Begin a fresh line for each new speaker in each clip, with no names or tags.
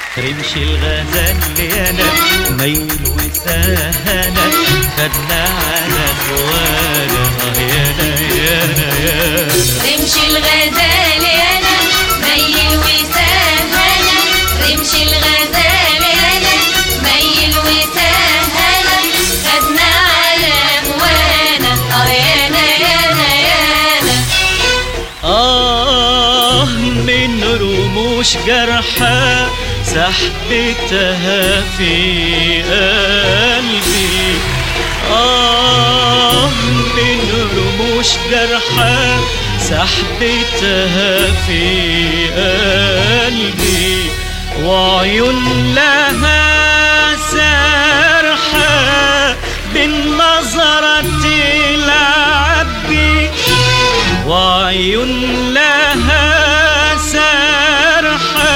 رمش الغزال انا ميل وسهنا خدنا على خوانا اه يانا يانا يانا
رمش الغزال انا ميل وسهنا رمش الغزال انا ميل وسهنا خدنا على هوانا اه يانا يانا يانا
آه من رموش جرحى سحبتها في قلبي آه من رموش جرحى سحبتها في قلبي وعيون لها سرحة بالنظرة العبي وعيون لها سرحة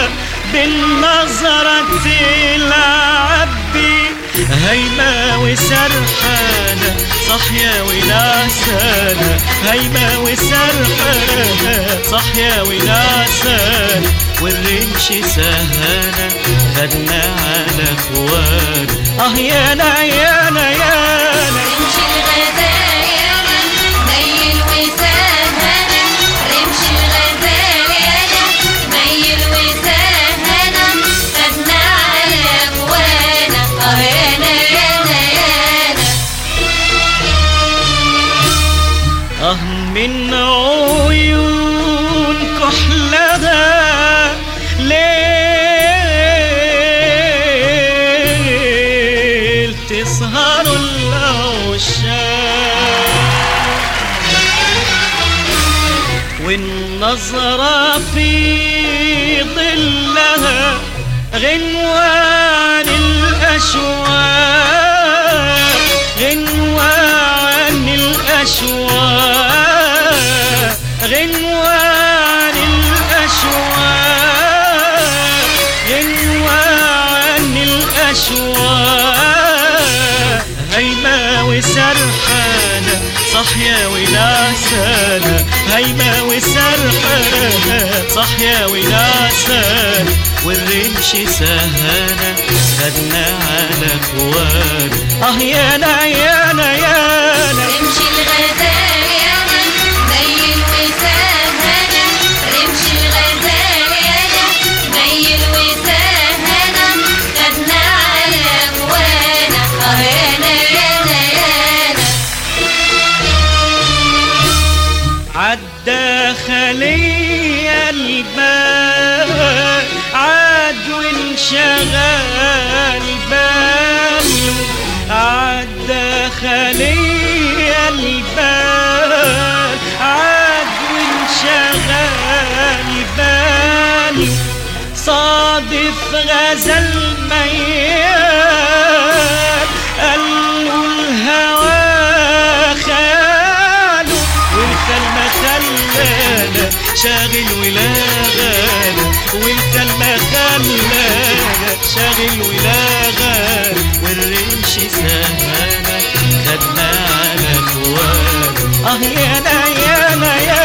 بالنظرة العبي هيما وسرحانة صحيا ونعسانة هيما وسرحانة صحيا ونعسانة والرمش سهانة خدنا على اخوانا اه يانا يانا يانا
رمش الغزال انا ميل وسهنا رمش الغزال انا ميل وسهنا خدنا على هوانا اه يانا يانا يانا
اه من عيون كحلها ليل تسهر العشاق والنظرة في ظلها غنوان الأشواق غنوان الأشواق غنوان الأشواق غنوان الأشواق هيما وسرحانة صحيا ونعسانة هيما وسرحانة صحيا ونعسانة والرمش سهانة خدنا على اخوانا اه يانا يانا يانا
رمش الغزال انا ميل وسهنا رمش الغزال انا ميل وسهنا خدنا على هوانا اه يانا يانا يانا
عدى خلي البال عاد وانشغل باله عدى خلي البال عاد وانشغل باله صادف غزل ميال قال له الهوى خاله والكلمة خلانا شاغل ولا غانا والكلمة خلانا شاغل ولا غانا والرمش سهانا خدنا على كوانا اه يانا يانا يانا